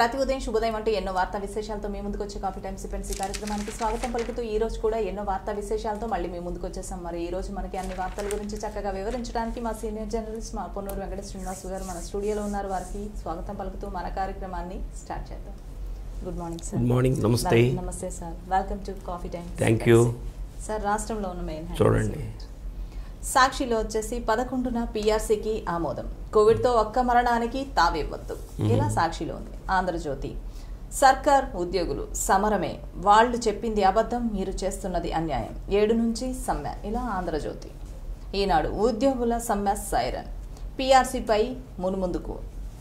ప్రతి ఉదయం శుభోదయం అంటూ ఎన్నో వార్తా విశేషాలతో మీ ముందుకు వచ్చే కాఫీ టైమ్ సిపెన్సీ కార్యక్రమానికి స్వాగతం పలుకుతూ ఈ రోజు కూడా ఎన్నో వార్తా విశేషాలతో మళ్ళీ మీ ముందుకు వచ్చేసాం మరి ఈ రోజు మనకి అన్ని వార్తల గురించి చక్కగా వివరించడానికి మా సీనియర్ జర్నలిస్ట్ మా పొన్నూరు వెంకట శ్రీనివాస్ గారు మన స్టూడియోలో ఉన్నారు వారికి స్వాగతం పలుకుతూ మన కార్యక్రమాన్ని స్టార్ట్ చేద్దాం good morning sir good morning నమస్తే నమస్తే sir welcome to coffee time Thank you. Sir రాష్ట్రంలో ఉన్న మెయిన్ చూడండి సాక్షిలో వచ్చేసి పదకొండున పిఆర్సీకి ఆమోదం కోవిడ్తో ఒక్క మరణానికి తావివ్వద్దు ఇలా సాక్షిలో ఉంది ఆంధ్రజ్యోతి సర్కార్ ఉద్యోగులు సమరమే వాళ్ళు చెప్పింది అబద్ధం మీరు చేస్తున్నది అన్యాయం ఏడు నుంచి సమ్మె ఇలా ఆంధ్రజ్యోతి ఈనాడు ఉద్యోగుల సమ్మె సైరన్ పిఆర్సీపై మునుముందుకు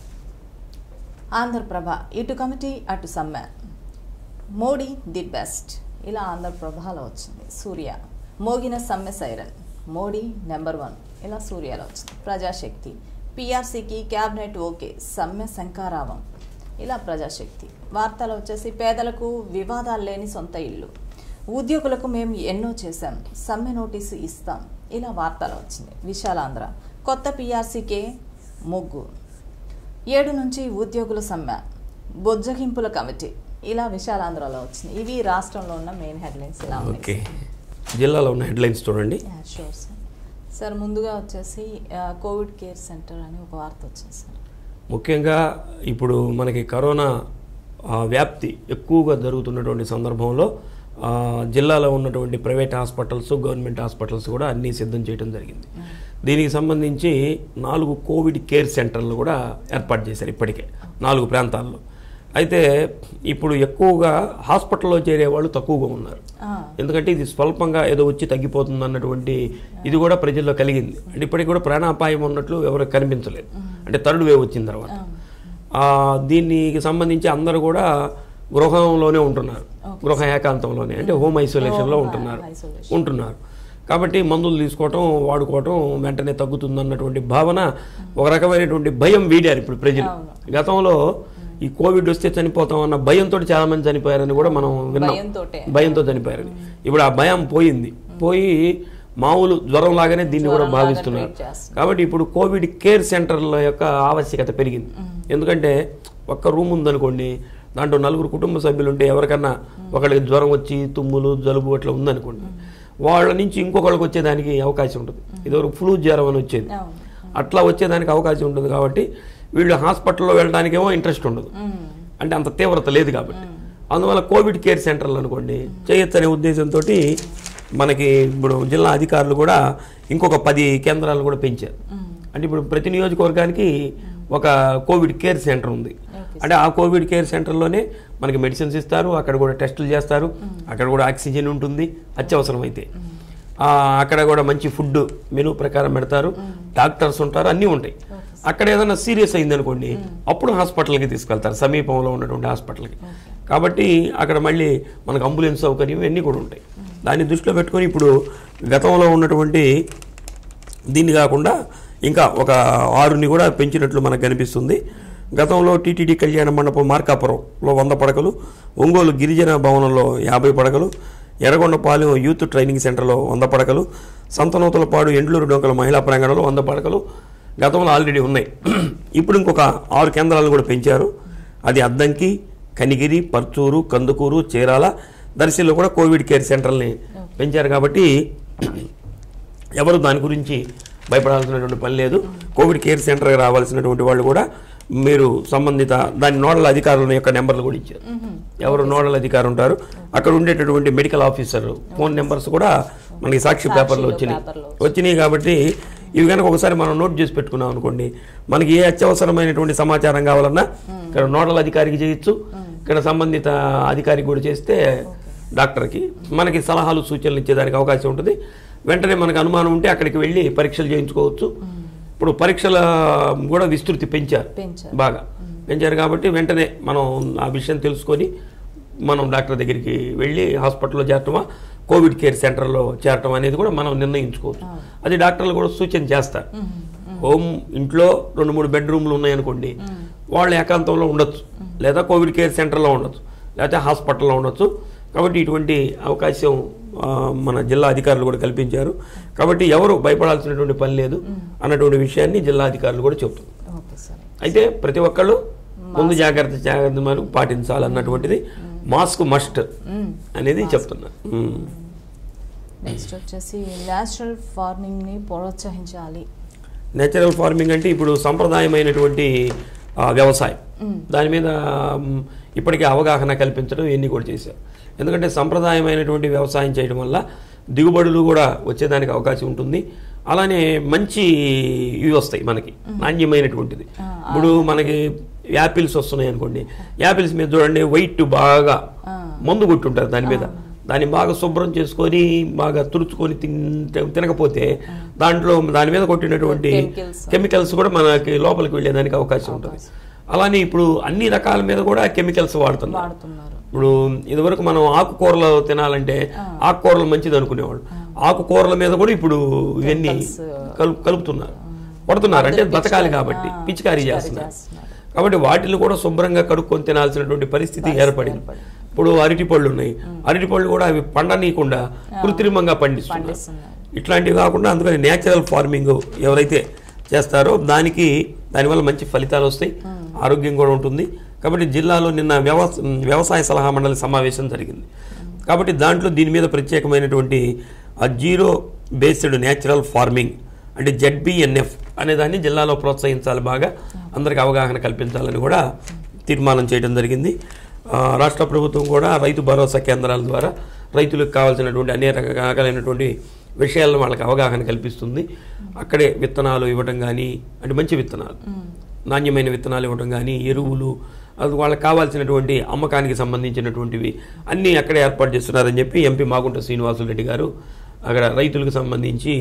ఆంధ్రప్రభ ఇటు కమిటీ అటు సమ్మె మోడీ ది బెస్ట్ ఇలా ఆంధ్రప్రభలో వచ్చింది సూర్య మోగిన సమ్మె సైరన్ మోడీ నెంబర్ వన్ ఇలా సూర్యలో వచ్చింది ప్రజాశక్తి పిఆర్సీకి క్యాబినెట్ ఓకే సమ్మె శంకారావం ఇలా ప్రజాశక్తి వార్తలు వచ్చేసి పేదలకు వివాదాలు లేని సొంత ఇల్లు ఉద్యోగులకు మేము ఎన్నో చేశాం సమ్మె నోటీసు ఇస్తాం ఇలా వార్తలు వచ్చింది విశాలాంధ్ర కొత్త పిఆర్సీకే ముగ్గు ఏడు నుంచి ఉద్యోగుల సమ్మె బొజ్జగింపుల కమిటీ ఇలా విశాలాంధ్రలో వచ్చింది ఇవి రాష్ట్రంలో ఉన్న మెయిన్ హెడ్లైన్స్ ఇలా ఉన్నాయి ఓకే జిల్లాలో ఉన్న హెడ్లైన్స్ చూడండి షూర్ సార్ సార్ ముందుగా వచ్చేసి ఆ, కోవిడ్ కేర్ సెంటర్ అని ఒక వార్త వచ్చింది సార్ ముఖ్యంగా ఇప్పుడు మనకి కరోనా ఆ, వ్యాప్తి ఎక్కువగా జరుగుతున్నటువంటి సందర్భంలో ఆ, జిల్లాలో ఉన్నటువంటి ప్రైవేట్ హాస్పిటల్స్ గవర్నమెంట్ హాస్పిటల్స్ కూడా అన్నీ సిద్ధం చేయడం జరిగింది దీనికి సంబంధించి నాలుగు కోవిడ్ కేర్ సెంటర్లు కూడా ఏర్పాటు చేశారు ఇప్పటికే నాలుగు ప్రాంతాల్లో అయితే ఇప్పుడు ఎక్కువగా హాస్పిటల్లో చేరే వాళ్ళు తక్కువగా ఉన్నారు ఆ, ఎందుకంటే ఇది స్వల్పంగా ఏదో వచ్చి తగ్గిపోతుంది అన్నటువంటి ఇది కూడా ప్రజల్లో కలిగింది అంటే ఇప్పటికి కూడా ప్రాణాపాయం ఉన్నట్లు ఎవరికి కనిపించలేదు అంటే థర్డ్ వేవ్ వచ్చిన తర్వాత ఆ, దీనికి సంబంధించి అందరూ కూడా గృహంలోనే ఉంటున్నారు గృహ ఏకాంతంలోనే అంటే హోమ్ ఐసోలేషన్లో ఉంటున్నారు isolation. ఉంటున్నారు కాబట్టి మందులు తీసుకోవటం వాడుకోవటం వెంటనే తగ్గుతుంది అన్నటువంటి భావన ఒక రకమైనటువంటి భయం వీడారు ఇప్పుడు ప్రజలు గతంలో ఈ కోవిడ్ వస్తే చనిపోతాం అన్న భయంతో చాలా మంది చనిపోయారని కూడా మనం విన్నాం భయంతోటే. భయంతో చనిపోయారని ఇప్పుడు ఆ భయం పోయింది పోయి మామూలు జ్వరం లాగానే దీన్ని కూడా జ్వరం లాగా భావిస్తున్నారు treat చేస్తున్నారు. కాబట్టి ఇప్పుడు కోవిడ్ కేర్ సెంటర్ల యొక్క ఆవశ్యకత పెరిగింది ఎందుకంటే ఒక్క రూమ్ ఉందనుకోండి దాంట్లో నలుగురు కుటుంబ సభ్యులు ఉంటే ఎవరికన్నా ఒకళ్ళకి జ్వరం వచ్చి తుమ్ములు జలుబు అట్లా ఉందనుకోండి వాళ్ళ నుంచి ఇంకొకళ్ళకి వచ్చేదానికి అవకాశం ఉంటుంది ఇదివరకు ఫ్లూ జ్వరం అని వచ్చేది అవును అట్లా వచ్చేదానికి అవకాశం ఉంటుంది కాబట్టి వీళ్ళు హాస్పిటల్లో వెళ్ళడానికేమో ఇంట్రెస్ట్ ఉండదు అంటే అంత తీవ్రత లేదు కాబట్టి అందువల్ల కోవిడ్ కేర్ సెంటర్లు అనుకోండి చేయొచ్చు అనే ఉద్దేశంతో మనకి ఇప్పుడు జిల్లా అధికారులు కూడా ఇంకొక పది కేంద్రాలు కూడా పెంచారు అంటే ఇప్పుడు ప్రతి నియోజకవర్గానికి ఒక కోవిడ్ కేర్ సెంటర్ ఉంది అంటే ఆ కోవిడ్ కేర్ సెంటర్లోనే మనకి మెడిసిన్స్ ఇస్తారు అక్కడ కూడా టెస్టులు చేస్తారు అక్కడ కూడా ఆక్సిజన్ ఉంటుంది అత్యవసరం అయితే ఆ, అక్కడ కూడా మంచి ఫుడ్ మెనూ ప్రకారం పెడతారు డాక్టర్స్ ఉంటారు అన్నీ ఉంటాయి అక్కడ ఏదైనా సీరియస్ అయింది అనుకోండి అప్పుడు హాస్పిటల్కి తీసుకెళ్తారు సమీపంలో ఉన్నటువంటి హాస్పిటల్కి కాబట్టి అక్కడ మళ్ళీ మనకు అంబులెన్స్ సౌకర్యం ఇవన్నీ కూడా ఉంటాయి దాన్ని దృష్టిలో పెట్టుకొని ఇప్పుడు గతంలో ఉన్నటువంటి దీన్ని కాకుండా ఇంకా ఒక ఆరుని కూడా పెంచినట్లు మనకు కనిపిస్తుంది గతంలో టీటీడీ కళ్యాణ మండపం మార్కాపురంలో వంద పడకలు ఒంగోలు గిరిజన భవనంలో యాభై పడకలు ఎర్రగొండపాలెం యూత్ ట్రైనింగ్ సెంటర్లో వంద పడకలు సంతనూతలపాడు ఎండ్లూరు డొంకల మహిళా ప్రాంగణంలో వంద పడకలు గతంలో ఆల్రెడీ ఉన్నాయి ఇప్పుడు ఇంకొక ఆరు కేంద్రాలు కూడా పెంచారు అది అద్దంకి కనిగిరి పర్చూరు కందుకూరు చీరాల దర్శిలో కూడా కోవిడ్ కేర్ సెంటర్ని పెంచారు కాబట్టి ఎవరు దాని గురించి భయపడాల్సినటువంటి పని లేదు కోవిడ్ కేర్ సెంటర్కి రావాల్సినటువంటి వాళ్ళు కూడా మీరు సంబంధిత దాని నోడల్ అధికారుల యొక్క నెంబర్లు కూడా ఇచ్చారు ఎవరు నోడల్ అధికారు ఉంటారు అక్కడ ఉండేటటువంటి మెడికల్ ఆఫీసర్ ఫోన్ నెంబర్స్ కూడా మనకి సాక్షి పేపర్లో వచ్చినాయి పేపర్లో వచ్చినాయి కాబట్టి ఇవి కనుక ఒకసారి మనం నోట్ చేసి పెట్టుకున్నాం అనుకోండి మనకి ఏ అత్యవసరమైనటువంటి సమాచారం కావాలన్నా ఇక్కడ నోడల్ అధికారికి చేయొచ్చు ఇక్కడ సంబంధిత అధికారికి కూడా చేస్తే డాక్టర్కి మనకి సలహాలు సూచనలు ఇచ్చేదానికి అవకాశం ఉంటుంది వెంటనే మనకు అనుమానం ఉంటే అక్కడికి వెళ్ళి పరీక్షలు చేయించుకోవచ్చు ఇప్పుడు పరీక్షల కూడా విస్తృతి పెంచారు పెంచారు బాగా పెంచారు కాబట్టి వెంటనే మనం ఆ విషయం తెలుసుకొని మనం డాక్టర్ దగ్గరికి వెళ్ళి హాస్పిటల్లో చేరటమా కోవిడ్ కేర్ సెంటర్లో చేరటం అనేది కూడా మనం నిర్ణయించుకోవచ్చు అది డాక్టర్లు కూడా సూచన చేస్తారు హోమ్ ఇంట్లో రెండు మూడు బెడ్రూమ్లు ఉన్నాయనుకోండి వాళ్ళు ఏకాంతంలో ఉండొచ్చు లేదా కోవిడ్ కేర్ సెంటర్లో ఉండొచ్చు లేకపోతే హాస్పిటల్లో ఉండొచ్చు కాబట్టి ఇటువంటి అవకాశం ఆ, మన జిల్లా అధికారులు కూడా కల్పించారు కాబట్టి ఎవరు భయపడాల్సినటువంటి పని లేదు అన్నటువంటి విషయాన్ని జిల్లా అధికారులు కూడా చెబుతున్నారు ఓకే సార్ అయితే ప్రతి ఒక్కళ్ళు ముందు జాగ్రత్త జాగ్రత్త మనం పాటించాలన్నటువంటిది మాస్క్ మస్ట్ అనేది చెప్తున్నా ఉమ్. నెక్స్ట్ వచ్చేసి న్యాచురల్ ఫార్మింగ్ని ప్రోత్సహించాలి నేచురల్ ఫార్మింగ్ అంటే ఇప్పుడు సంప్రదాయమైనటువంటి ఆ, వ్యవసాయం దాని మీద మ్, ఇప్పటికే అవగాహన కల్పించడం ఇవన్నీ కూడా చేశారు ఎందుకంటే సంప్రదాయమైనటువంటి వ్యవసాయం చేయడం వల్ల దిగుబడులు కూడా వచ్చేదానికి అవకాశం ఉంటుంది అలానే మంచి ఇవి వస్తాయి మనకి నాణ్యమైనటువంటిది ఇప్పుడు మనకి యాపిల్స్ వస్తున్నాయి అనుకోండి యాపిల్స్ మీద చూడండి వైట్ బాగా మందు కొట్టుంటారు దాని మీద దాన్ని బాగా శుభ్రం చేసుకొని బాగా తుడుచుకొని తింటే తినకపోతే దాంట్లో దాని మీద కొట్టినటువంటి Chemicals. కెమికల్స్ కూడా మనకి లోపలికి వెళ్ళేదానికి అవకాశం ఉంటుంది అలానే ఇప్పుడు అన్ని రకాల మీద కూడా కెమికల్స్ వాడుతున్నారు వాడుతున్నారు ఇప్పుడు ఇదివరకు మనం ఆకుకూరలు తినాలంటే ఆకుకూరలు మంచిది అనుకునేవాళ్ళు ఆకుకూరల మీద కూడా ఇప్పుడు ఇవన్నీ కలు కలుపుతున్నారు పడుతున్నారు అంటే బతకాలి కాబట్టి పిచికారీ చేస్తున్నారు చేస్తున్నారు. కాబట్టి వాటిని కూడా శుభ్రంగా కడుక్కొని తినాల్సినటువంటి పరిస్థితి ఏర్పడింది ఇప్పుడు అరటి పళ్ళు ఉన్నాయి అరటి పళ్ళు కూడా అవి పండనీయకుండా కృత్రిమంగా పండిస్తున్నారు పండిస్తున్నారు ఇట్లాంటివి కాకుండా అందుకని నేచురల్ ఫార్మింగ్ ఎవరైతే చేస్తారో దానికి దానివల్ల మంచి ఫలితాలు వస్తాయి ఆరోగ్యం కూడా ఉంటుంది కాబట్టి జిల్లాలో నిన్న వ్యవస వ్యవసాయ సలహా మండలి సమావేశం జరిగింది కాబట్టి దాంట్లో దీని మీద ప్రత్యేకమైనటువంటి ఆ జీరో బేస్డ్ నేచురల్ ఫార్మింగ్ అంటే జెడ్బిఎన్ఎఫ్ అనే దాన్ని జిల్లాలో ప్రోత్సహించాలి బాగా అందరికి అవగాహన కల్పించాలని కూడా తీర్మానం చేయడం జరిగింది ఆ, రాష్ట్ర ప్రభుత్వం కూడా రైతు భరోసా కేంద్రాల ద్వారా రైతులకు కావాల్సినటువంటి అనేక రకాలైనటువంటి విషయాలను వాళ్ళకి అవగాహన కల్పిస్తుంది అక్కడే విత్తనాలు ఇవ్వడం కానీ అంటే మంచి విత్తనాలు నాణ్యమైన విత్తనాలు ఇవ్వడం కానీ ఎరువులు అది వాళ్ళకి కావాల్సినటువంటి అమ్మకానికి సంబంధించినటువంటివి అన్నీ అక్కడే ఏర్పాటు చేస్తున్నారని చెప్పి ఎంపీ మాగుంట శ్రీనివాసులు రెడ్డి గారు అక్కడ రైతులకు సంబంధించి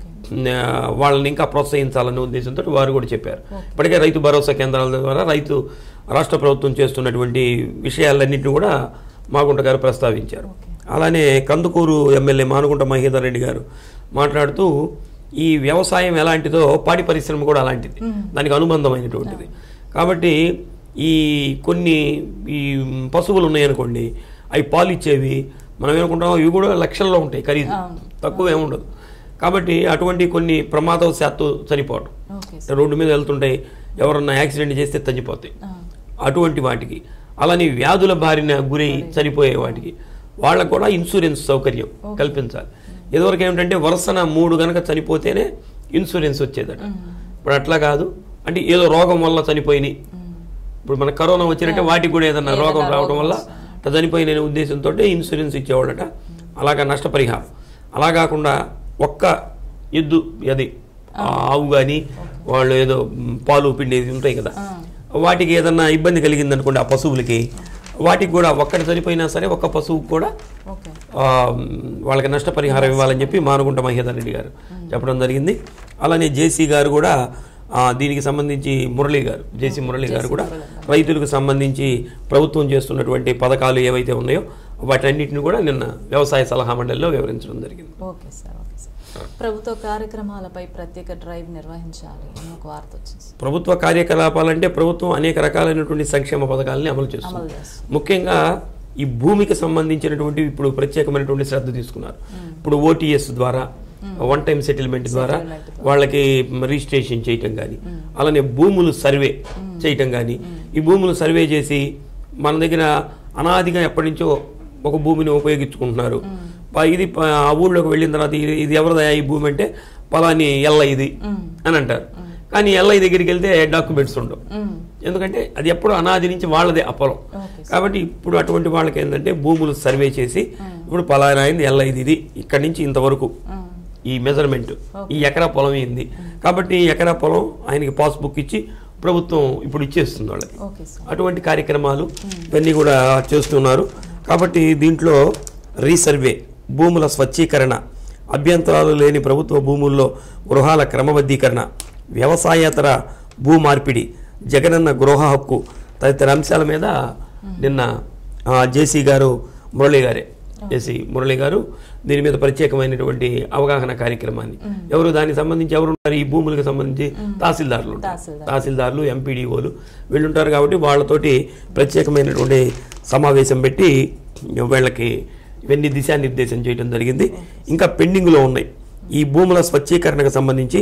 ఆ, వాళ్ళని ఇంకా ప్రోత్సహించాలనే ఉద్దేశంతో వారు కూడా చెప్పారు ఇప్పటికే రైతు భరోసా కేంద్రాల ద్వారా రైతు రాష్ట్ర ప్రభుత్వం చేస్తున్నటువంటి విషయాలన్నింటినీ కూడా మాగుంట గారు ప్రస్తావించారు అలానే కందుకూరు ఎమ్మెల్యే మానుగుంట మహేందర్ రెడ్డి గారు మాట్లాడుతూ ఈ వ్యవసాయం ఎలాంటిదో పాడి పరిశ్రమ కూడా అలాంటిది దానికి అనుబంధమైనటువంటిది కాబట్టి ఈ కొన్ని ఈ పశువులు ఉన్నాయనుకోండి అవి పాలు ఇచ్చేవి మనం ఏమనుకుంటాం ఇవి కూడా లక్షల్లో ఉంటాయి ఖరీదు తక్కువ ఏముండదు కాబట్టి అటువంటి కొన్ని ప్రమాదవశాత్తు చనిపోవడం ఓకే రోడ్డు మీద వెళ్తుంటాయి ఎవరన్నా యాక్సిడెంట్ చేస్తే చనిపోతాయి అటువంటి వాటికి అలానే వ్యాధుల బారిన గురై చనిపోయే వాటికి వాళ్ళకు కూడా ఇన్సూరెన్స్ సౌకర్యం కల్పించాలి ఇదివరకు ఏమిటంటే వరుసన మూడు గనక చనిపోతేనే ఇన్సూరెన్స్ వచ్చేదట ఇప్పుడు అట్లా కాదు అంటే ఏదో రోగం వల్ల చనిపోయినాయి ఇప్పుడు మన కరోనా వచ్చినట్టే వాటికి కూడా ఏదన్నా రోగం రావడం వల్ల అట్లా చనిపోయిన ఉద్దేశంతో ఇన్సూరెన్స్ ఇచ్చేవాళ్ళట అలాగా నష్టపరిహారం అలా కాకుండా ఒక్క ఎద్దు అది ఆ ఆవు కానీ వాళ్ళు ఏదో మ్, పాలు పిండేది ఉంటాయి కదా వాటికి ఏదన్నా ఇబ్బంది కలిగింది అనుకోండి ఆ పశువులకి వాటికి కూడా ఒక్కటి చనిపోయినా సరే ఒక్క పశువుకు కూడా ఓకే ఆ, వాళ్ళకి నష్టపరిహారం ఇవ్వాలని చెప్పి మానుగుంట మహేందర్ రెడ్డి గారు చెప్పడం జరిగింది అలానే జేసీ గారు కూడా ఆ, దీనికి సంబంధించి మురళి గారు జేసీ మురళి గారు కూడా రైతులకు సంబంధించి ప్రభుత్వం చేస్తున్నటువంటి పథకాలు ఏవైతే ఉన్నాయో వాటన్నిటిని కూడా నిన్న వ్యవసాయ సలహా మండలిలో వివరించడం జరిగింది ఓకే సార్ ఓకే సార్ ప్రభుత్వ కార్యక్రమాలపై ప్రత్యేక డ్రైవ్ నిర్వహించాలి అని ఒక వార్త వచ్చింది సార్. ప్రభుత్వ కార్యకలాపాలంటే ప్రభుత్వం అనేక రకాలైనటువంటి సంక్షేమ పథకాలని అమలు చేస్తుంది అమలు చేస్తుంది ముఖ్యంగా ఈ భూమికి సంబంధించినటువంటి ఇప్పుడు ప్రత్యేకమైనటువంటి శ్రద్ధ తీసుకున్నారు ఇప్పుడు ఓటీఎస్ ద్వారా వన్ టైం సెటిల్మెంట్ ద్వారా వాళ్ళకి రిజిస్ట్రేషన్ చేయటం కానీ అలానే భూములు సర్వే చేయటం కానీ ఈ భూములు సర్వే చేసి మన దగ్గర అనాదిగా ఎప్పటి నుంచో ఒక భూమిని ఉపయోగించుకుంటున్నారు ప- ఇది ప- ఆ ఊళ్ళోకి వెళ్ళిన తర్వాత ఇది ఇది ఎవరిదయా ఈ భూమి అంటే పలాని ఎల్ల ఇది అని అంటారు కానీ ఎల్లయ్య దగ్గరికి వెళ్తే డాక్యుమెంట్స్ ఉండవు మ్మ్. ఎందుకంటే అది ఎప్పుడు అనాది నుంచి వాళ్ళదే ఆ పొలం ఓకే కాబట్టి ఇప్పుడు అటువంటి వాళ్ళకి ఏంటంటే భూములు సర్వే చేసి ఇప్పుడు పలానా అయింది ఎల్ల ఇది ఇది ఇక్కడి నుంచి ఇంతవరకు మ్మ్. ఈ మెజర్మెంట్ ఈ ఎకరా పొలం ఏంది కాబట్టి ఈ ఎకరా పొలం ఆయనకి పాస్బుక్ ఇచ్చి ప్రభుత్వం ఇప్పుడు ఇచ్చేస్తుంది వాళ్ళకి ఓకే సార్ అటువంటి కార్యక్రమాలు ఇవన్నీ కూడా చేస్తున్నారు కాబట్టి దీంట్లో రీసర్వే భూముల స్వచ్ఛీకరణ అభ్యంతరాలు లేని ప్రభుత్వ భూముల్లో గృహాల క్రమబద్ధీకరణ వ్యవసాయేతర భూ మార్పిడి జగనన్న గృహ హక్కు తదితర అంశాల మీద నిన్న ఆ, జేసీ గారు మురళి గారే జేసీ మురళి గారు దీని మీద ప్రత్యేకమైనటువంటి అవగాహన కార్యక్రమాన్ని ఎవరు దానికి సంబంధించి ఎవరు ఉన్నారు ఈ భూములకు సంబంధించి తహసీల్దారులు ఉంటారు. తహసీల్దార్. తహసీల్దార్లు ఎంపీడీఓలు వీళ్ళు ఉంటారు కాబట్టి వాళ్ళతోటి ప్రత్యేకమైనటువంటి సమావేశం పెట్టి వీళ్ళకి ఇవన్నీ దిశానిర్దేశం చేయడం జరిగింది ఇంకా పెండింగ్లో ఉన్నాయి ఈ భూముల స్వచ్ఛీకరణకు సంబంధించి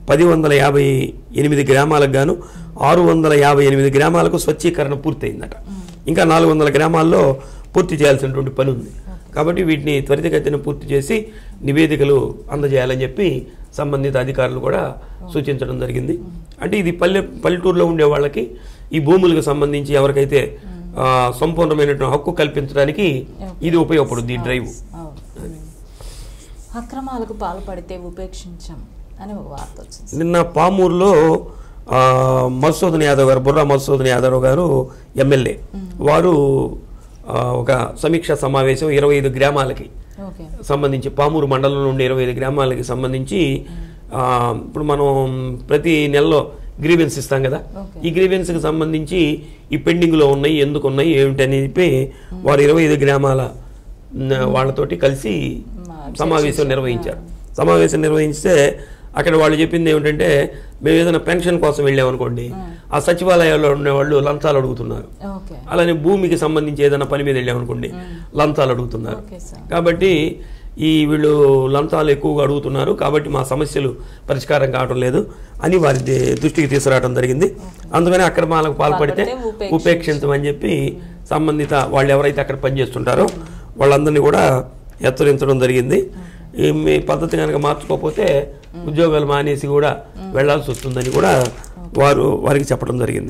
పది వందల యాభై ఎనిమిది గ్రామాలకు గాను ఆరు వందల యాభై ఎనిమిది గ్రామాలకు స్వచ్ఛీకరణ పూర్తయిందట ఇంకా నాలుగు వందల గ్రామాల్లో పూర్తి చేయాల్సినటువంటి పని ఉంది కాబట్టి వీటిని త్వరితగతిన పూర్తి చేసి నివేదికలు అందజేయాలని చెప్పి సంబంధిత అధికారులు కూడా సూచించడం జరిగింది అంటే ఇది పల్లె పల్లెటూరులో ఉండే వాళ్ళకి ఈ భూములకు సంబంధించి ఎవరికైతే ఆ, సంపూర్ణమైనటువంటి హక్కు కల్పించడానికి ఇది ఉపయోగపడుద్ది ఈ డ్రైవ్ అవును అక్రమాలకు పాల్పడితే ఉపేక్షించాం అని ఒక వార్త వచ్చింది నిన్న పామూరులో ఆ, మధుసూదన్ యాదవ్ గారు బుర్రా మధుసూదన్ యాదవ్ గారు ఎమ్మెల్యే వారు ఆ, ఒక సమీక్షా సమావేశం ఇరవై ఐదు గ్రామాలకి ఓకే సంబంధించి పామూరు మండలంలో ఉండే ఇరవై ఐదు గ్రామాలకి సంబంధించి ఆ, ఇప్పుడు మనం ప్రతి నెలలో గ్రీవెన్స్ ఇస్తాం కదా Okay. ఈ గ్రీవెన్స్కి సంబంధించి ఈ పెండింగ్లో ఉన్నాయి ఎందుకు ఉన్నాయి ఏమిటి అని చెప్పి వారు ఇరవై ఐదు గ్రామాల న, వాళ్ళతోటి కలిసి మా సమావేశం నిర్వహించారు సమావేశం నిర్వహిస్తే అక్కడ వాళ్ళు చెప్పింది ఏమిటంటే మేము ఏదైనా పెన్షన్ కోసం వెళ్ళామనుకోండి ఆ సచివాలయాల్లో ఉండేవాళ్ళు లంచాలు అడుగుతున్నారు ఓకే అలానే భూమికి సంబంధించి ఏదైనా పని మీద వెళ్ళామనుకోండి లంచాలు అడుగుతున్నారు ఓకే సార్ కాబట్టి ఈ వీళ్ళు లంచాలు ఎక్కువగా అడుగుతున్నారు కాబట్టి మా సమస్యలు పరిష్కారం కావడం లేదు అని వారి దే- దృష్టికి తీసుకురావడం జరిగింది అందుకని అక్రమాలకు పాల్పడితే పాల్పడితే ఉపేక్షించు. ఉపేక్షించమని చెప్పి సంబంధిత వాళ్ళు ఎవరైతే అక్కడ పనిచేస్తుంటారో వాళ్ళందరినీ కూడా హెచ్చరించడం జరిగింది ఈ మీ పద్ధతి కనుక మార్చుకోకపోతే ఉద్యోగాలు మానేసి కూడా వెళ్లాల్సి వస్తుందని కూడా వారు వారికి చెప్పడం జరిగింది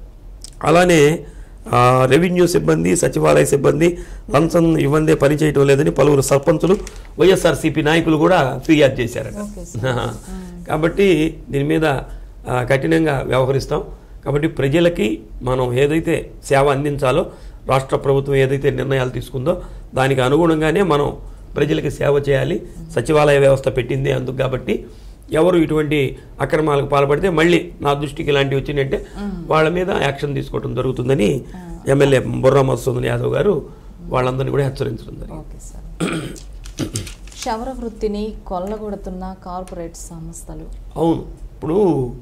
అలానే ఆ, రెవెన్యూ సిబ్బంది సచివాలయ సిబ్బంది లంచం ఇవ్వందే పనిచేయటం లేదని పలువురు సర్పంచులు వైఎస్ఆర్సీపీ నాయకులు కూడా ఫిర్యాదు చేశారట ఓకే కాబట్టి దీని మీద ఆ, కఠినంగా వ్యవహరిస్తాం కాబట్టి ప్రజలకి మనం ఏదైతే సేవ అందించాలో రాష్ట్ర ప్రభుత్వం ఏదైతే నిర్ణయాలు తీసుకుందో దానికి అనుగుణంగానే మనం ప్రజలకి సేవ చేయాలి సచివాలయ వ్యవస్థ పెట్టింది అందుకు కాబట్టి ఎవరు ఇటువంటి అక్రమాలకు పాల్పడితే మళ్ళీ నా దృష్టికి ఇలాంటివి వచ్చినాయంటే వాళ్ళ మీద యాక్షన్ తీసుకోవడం జరుగుతుందని ఎమ్మెల్యే బుర్రా మధుసూదన్ యాదవ్ గారు వాళ్ళందరినీ కూడా హెచ్చరించడం జరిగింది ఓకే సార్ క్షవర వృత్తిని కొల్లగొడుతున్న కార్పొరేట్ సంస్థలు అవును ఇప్పుడు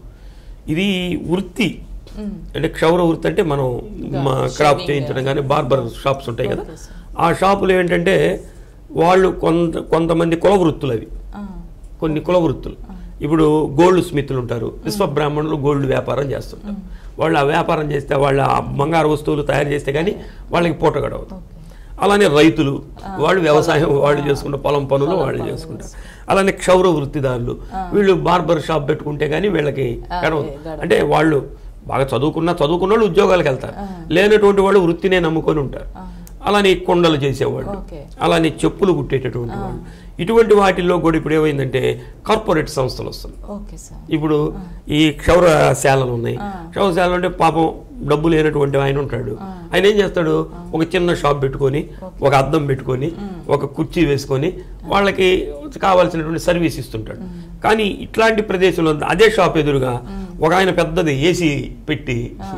ఇది వృత్తి మ్మ్. అంటే క్షౌర వృత్తి అంటే మనం మా క్రాప్ చేయించడం కానీ బార్బర్ షాప్స్ ఉంటాయి కదా ఓకే సార్. ఆ షాపులు ఏంటంటే వాళ్ళు కొంత కొంతమంది కుల వృత్తులు అవి ఆ, కొన్ని కుల వృత్తులు ఇప్పుడు గోల్డ్ స్మిత్లు ఉంటారు విశ్వ బ్రాహ్మణులు గోల్డ్ వ్యాపారం చేస్తుంటారు వాళ్ళు ఆ వ్యాపారం చేస్తే వాళ్ళ ఆ బంగారు వస్తువులు తయారు చేస్తే కానీ వాళ్ళకి పూట గడవదు ఓకే అలానే రైతులు వాళ్ళు వ్యవసాయం వాళ్ళు చేసుకుంటారు పొలం పనులు వాళ్ళు చేసుకుంటారు అలానే క్షౌర వృత్తిదారులు వీళ్ళు బార్బర్ షాప్ పెట్టుకుంటే కానీ వీళ్ళకి గడవదు గడవదు. అంటే వాళ్ళు బాగా చదువుకున్న చదువుకున్న వాళ్ళు ఉద్యోగాలకు వెళ్తారు లేనటువంటి వాళ్ళు వృత్తినే నమ్ముకొని ఉంటారు అలానే కొండలు చేసేవాళ్ళు ఓకే అలానే చెప్పులు కుట్టేటటువంటి వాళ్ళు ఇటువంటి వాటిల్లో కూడా ఇప్పుడు ఏమైందంటే కార్పొరేట్ సంస్థలు వస్తున్నాయి ఓకే సార్ ఇప్పుడు ఈ క్షౌరశాలలు ఉన్నాయి క్షౌరశాలలు అంటే పాపం డబ్బు లేనటువంటి ఆయన ఉంటాడు ఆయన ఏం చేస్తాడు ఒక చిన్న షాప్ పెట్టుకొని ఒక అద్దం పెట్టుకొని ఒక కుర్చీ వేసుకొని వాళ్ళకి కావాల్సినటువంటి సర్వీస్ ఇస్తుంటాడు కానీ ఇట్లాంటి ప్రదేశంలో అదే షాప్ ఎదురుగా ఒక ఆయన పెద్దది ఏసీ పెట్టి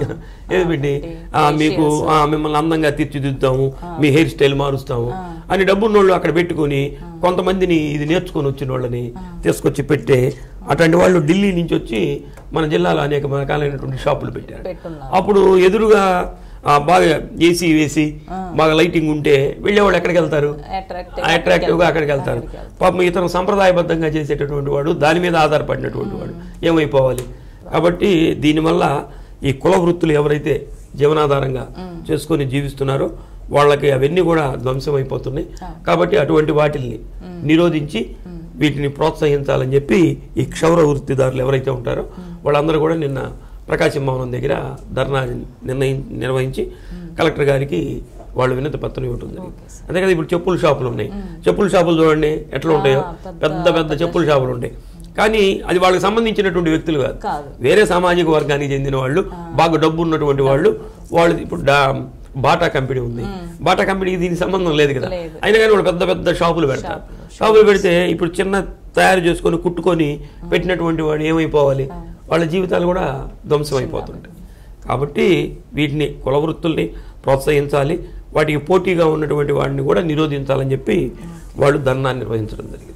ఏది పెట్టి ఆ, మీకు ఆ, మిమ్మల్ని అందంగా తీర్చిదిద్దుతాము మీ హెయిర్ స్టైల్ మారుస్తాము అని డబ్బున్నోళ్ళు అక్కడ పెట్టుకొని కొంతమందిని ఇది నేర్చుకొని వచ్చిన వాళ్ళని తీసుకొచ్చి పెట్టే అటువంటి వాళ్ళు ఢిల్లీ నుంచి వచ్చి మన జిల్లాలో అనేక రకాలైనటువంటి షాపులు పెట్టారు పెట్టున్నారు అప్పుడు ఎదురుగా ఆ, బాగా ఏసీ వేసి బాగా లైటింగ్ ఉంటే వెళ్ళేవాళ్ళు ఎక్కడికి వెళ్తారు అట్రాక్టివ్ అట్రాక్టివ్ గా అక్కడికి వెళ్తారు పాపం ఇతను సంప్రదాయబద్ధంగా చేసేటటువంటి వాడు దాని మీద ఆధారపడినటువంటి వాడు ఏమైపోవాలి కాబట్టి దీనివల్ల ఈ కుల వృత్తులు ఎవరైతే జీవనాధారంగా చేసుకొని జీవిస్తున్నారో వాళ్ళకి అవన్నీ కూడా ధ్వంసం అయిపోతున్నాయి కాబట్టి అటువంటి వాటిల్ని నిరోధించి వీటిని ప్రోత్సహించాలని చెప్పి ఈ క్షౌర వృత్తిదారులు ఎవరైతే ఉంటారో వాళ్ళందరూ కూడా నిన్న ప్రకాశం భవనం దగ్గర ధర్నా నిర్ణయం నిర్వహించి కలెక్టర్ గారికి వాళ్ళు వినతి పత్రం ఇవ్వటం జరిగింది అంతే కదా ఇప్పుడు చెప్పుల షాపులు ఉన్నాయి చెప్పుల షాపులు చూడండి ఎట్లా ఉంటాయో పెద్ద పెద్ద చెప్పుల షాపులు ఉంటాయి కానీ అది వాళ్ళకి సంబంధించినటువంటి వ్యక్తులు కాదు కాదు వేరే సామాజిక వర్గానికి చెందిన వాళ్ళు బాగా డబ్బు ఉన్నటువంటి వాళ్ళు వాళ్ళు ఇప్పుడు డా- బాటా కంపెనీ ఉంది బాటా కంపెనీకి దీనికి సంబంధం లేదు కదా లేదు. అయినా కానీ వాళ్ళు పెద్ద పెద్ద షాపులు పెడతారు షాపులు పెడితే ఇప్పుడు చిన్న తయారు చేసుకొని కుట్టుకొని పెట్టినటువంటి వాడు ఏమైపోవాలి వాళ్ళ జీవితాలు కూడా ధ్వంసం అయిపోతుంటాయి కాబట్టి వీటిని కుల వృత్తుల్ని ప్రోత్సహించాలి వాటికి పోటీగా ఉన్నటువంటి వాడిని కూడా నిరోధించాలని చెప్పి వాళ్ళు ధర్నాన్ని నిర్వహించడం జరిగింది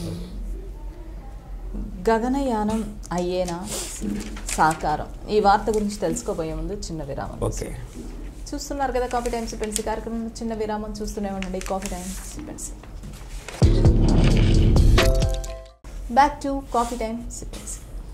గగనయానం అయ్యేనా సాకారం ఈ వార్త గురించి తెలుసుకోబోయే ముందు చిన్న విరామం ఓకే చూస్తున్నారు కదా కాఫీ టైమ్స్ ఫ్రెండ్స్ ఈ కార్యక్రమంలో చిన్న విరామం చూస్తూనే ఉండండి coffee times friends back to coffee time friends